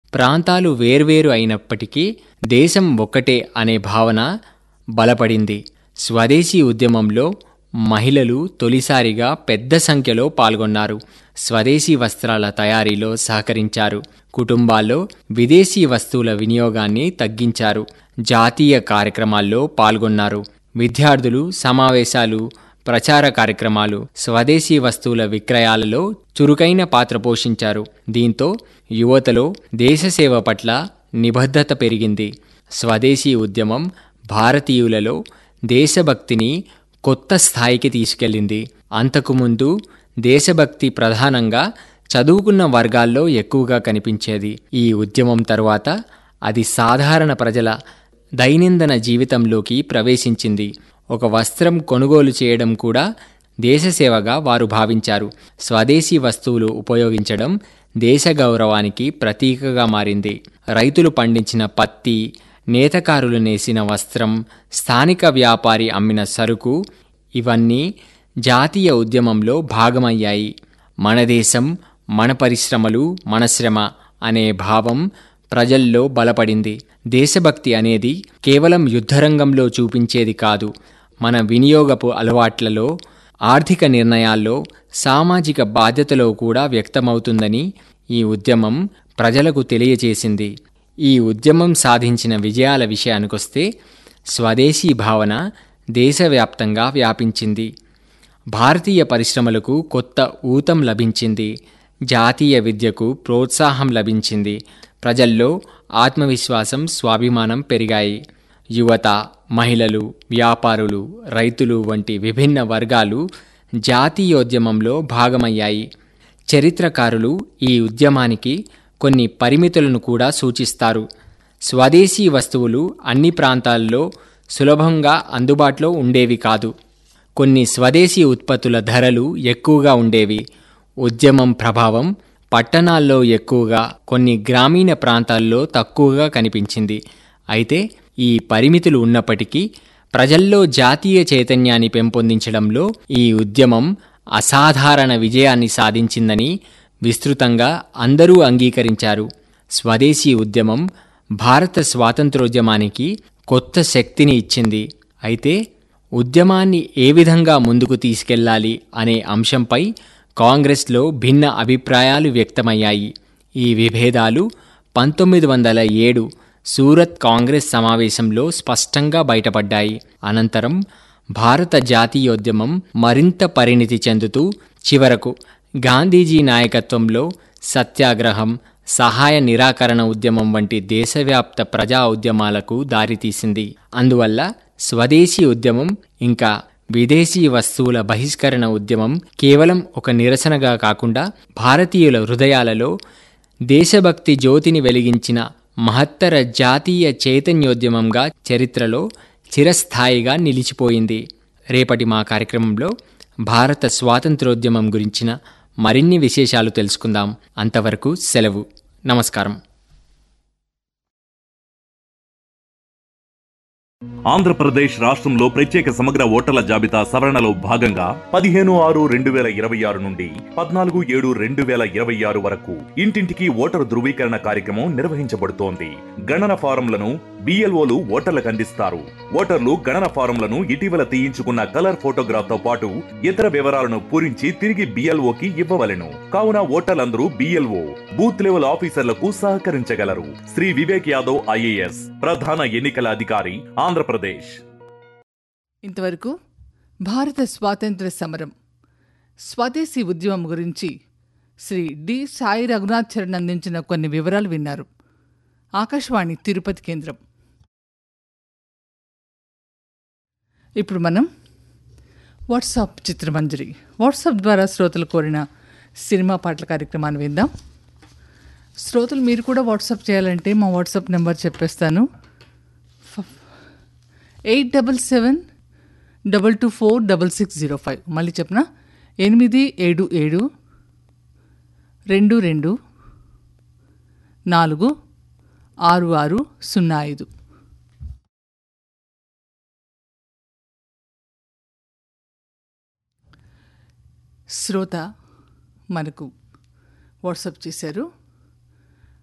ప్రాంతాలు వేర్వేరు అయినప్పటికీ దేశం ఒక్కటే అనే భావన బలపడింది స్వదేశీ ఉద్యమంలో మహిళలు తొలిసారిగా పెద్ద సంఖ్యలో పాల్గొన్నారు స్వదేశీ వస్త్రాల తయారీలో సహకరించారు కుటుంబాల్లో విదేశీ వస్తువుల వినియోగాన్ని తగ్గించారు జాతీయ కార్యక్రమాల్లో పాల్గొన్నారు విద్యార్థులు సమావేశాలు ప్రచార కార్యక్రమాలు స్వదేశీ వస్తువుల విక్రయాలలో చురుకైన పాత్ర పోషించారు దీంతో యువతలో దేశసేవ పట్ల నిబద్ధత పెరిగింది స్వదేశీ ఉద్యమం భారతీయులలో దేశభక్తిని కొత్త స్థాయికి తీసుకెళ్ళింది అంతకుముందు దేశభక్తి ప్రధానంగా చదువుకున్న వర్గాల్లో ఎక్కువగా కనిపించేది ఈ ఉద్యమం తర్వాత అది సాధారణ ప్రజల దైనందిన జీవితంలోకి ప్రవేశించింది ఒక వస్త్రం కొనుగోలు చేయడం కూడా దేశసేవగా వారు భావించారు స్వదేశీ వస్తువులు ఉపయోగించడం దేశ గౌరవానికి ప్రతీకగా మారింది రైతులు పండించిన పత్తి నేతకారులు నేసిన వస్త్రం స్థానిక వ్యాపారి అమ్మిన సరుకు ఇవన్నీ జాతీయ ఉద్యమంలో భాగమయ్యాయి మన దేశం మన పరిశ్రమలు మన శ్రమ అనే భావం ప్రజల్లో బలపడింది దేశభక్తి అనేది కేవలం యుద్ధరంగంలో చూపించేది కాదు మన వినియోగపు అలవాట్లలో ఆర్థిక నిర్ణయాల్లో సామాజిక బాధ్యతలో కూడా వ్యక్తమవుతుందని ఈ ఉద్యమం ప్రజలకు తెలియజేసింది ఈ ఉద్యమం సాధించిన విజయాల విషయానికొస్తే స్వదేశీ భావన దేశవ్యాప్తంగా వ్యాపించింది భారతీయ పరిశ్రమలకు కొత్త ఊతం లభించింది జాతీయ విద్యకు ప్రోత్సాహం లభించింది ప్రజల్లో ఆత్మవిశ్వాసం స్వాభిమానం పెరిగాయి యువత మహిళలు వ్యాపారులు రైతులు వంటి విభిన్న వర్గాలు జాతీయోద్యమంలో భాగమయ్యాయి చరిత్రకారులు ఈ ఉద్యమానికి కొన్ని పరిమితులను కూడా సూచిస్తారు స్వదేశీ వస్తువులు అన్ని ప్రాంతాల్లో సులభంగా అందుబాటులో ఉండేవి కాదు కొన్ని స్వదేశీ ఉత్పత్తుల ధరలు ఎక్కువగా ఉండేవి ఉద్యమం ప్రభావం పట్టణాల్లో ఎక్కువగా కొన్ని గ్రామీణ ప్రాంతాల్లో తక్కువగా కనిపించింది అయితే ఈ పరిమితులు ఉన్నప్పటికీ ప్రజల్లో జాతీయ చైతన్యాన్ని పెంపొందించడంలో ఈ ఉద్యమం అసాధారణ విజయాన్ని సాధించిందని విస్తృతంగా అందరూ అంగీకరించారు స్వదేశీ ఉద్యమం భారత స్వాతంత్రోద్యమానికి కొత్త శక్తిని ఇచ్చింది అయితే ఉద్యమాన్ని ఏ విధంగా ముందుకు తీసుకెళ్లాలి అనే అంశంపై కాంగ్రెస్లో భిన్న అభిప్రాయాలు వ్యక్తమయ్యాయి ఈ విభేదాలు పంతొమ్మిది వందల ఏడు సూరత్ కాంగ్రెస్ సమావేశంలో స్పష్టంగా బయటపడ్డాయి అనంతరం భారత జాతీయోద్యమం మరింత పరిణితి చెందుతూ చివరకు గాంధీజీ నాయకత్వంలో సత్యాగ్రహం సహాయ నిరాకరణ ఉద్యమం వంటి దేశవ్యాప్త ప్రజా ఉద్యమాలకు దారితీసింది అందువల్ల స్వదేశీ ఉద్యమం ఇంకా విదేశీ వస్తువుల బహిష్కరణ ఉద్యమం కేవలం ఒక నిరసనగా కాకుండా భారతీయుల హృదయాలలో దేశభక్తి జ్యోతిని వెలిగించిన మహత్తర జాతీయ చైతన్యోద్యమంగా చరిత్రలో చిరస్థాయిగా నిలిచిపోయింది రేపటి మా కార్యక్రమంలో భారత స్వాతంత్రోద్యమం గురించిన మరిన్ని విశేషాలు తెలుసుకుందాం అంతవరకు సెలవు నమస్కారం ఆంధ్రప్రదేశ్ రాష్ట్రంలో ప్రత్యేక సమగ్ర ఓటర్ల జాబితా సవరణలో భాగంగా పదిహేను ఆరు రెండు వేల ఇరవై ఆరు నుండి పద్నాలుగు ఏడు రెండు వేల ఇరవై ఆరు వరకు ఇంటింటికి ఓటరు ధృవీకరణ కార్యక్రమం నిర్వహించబడుతోంది గణన ఫారంలను బిఎల్ఓలు ఓటర్లకు అందిస్తారు ఓటర్లు గణన ఫారంలను ఇటీవల తీయించుకున్న కలర్ ఫోటోగ్రాఫ్ తో పాటు ఇతర వివరాలను పూరించి తిరిగి బిఎల్ఓకి ఇవ్వవలెను కావున ఓటర్లందరూ బిఎల్ఓ బూత్ లెవెల్ ఆఫీసర్లకు సహకరించగలరు శ్రీ వివేక్ యాదవ్ ఐఏఎస్ ప్రధాన ఎన్నికల అధికారి ఆంధ్రప్రదేశ్ ఇంతవరకు భారత స్వాతంత్ర సమరం స్వదేశీ ఉద్యమం గురించి శ్రీ డి సాయి రఘునాథ్ చరణ్ అందించిన కొన్ని వివరాలు విన్నారు ఆకాశవాణి తిరుపతి కేంద్రం ఇప్పుడు మనం వాట్సాప్ చిత్రమంజరి వాట్సాప్ ద్వారా శ్రోతలు కోరిన సినిమా పాటల కార్యక్రమాన్ని విందాం శ్రోతలు మీరు కూడా వాట్సాప్ చేయాలంటే మా వాట్సాప్ నెంబర్ చెప్పేస్తాను eight double seven double two four double six zero five మళ్ళీ చెప్పనా ఎనిమిది ఏడు ఏడు రెండు రెండు నాలుగు ఆరు ఆరు సున్నా ఐదు శ్రోత మనకు వాట్సాప్ చేశారు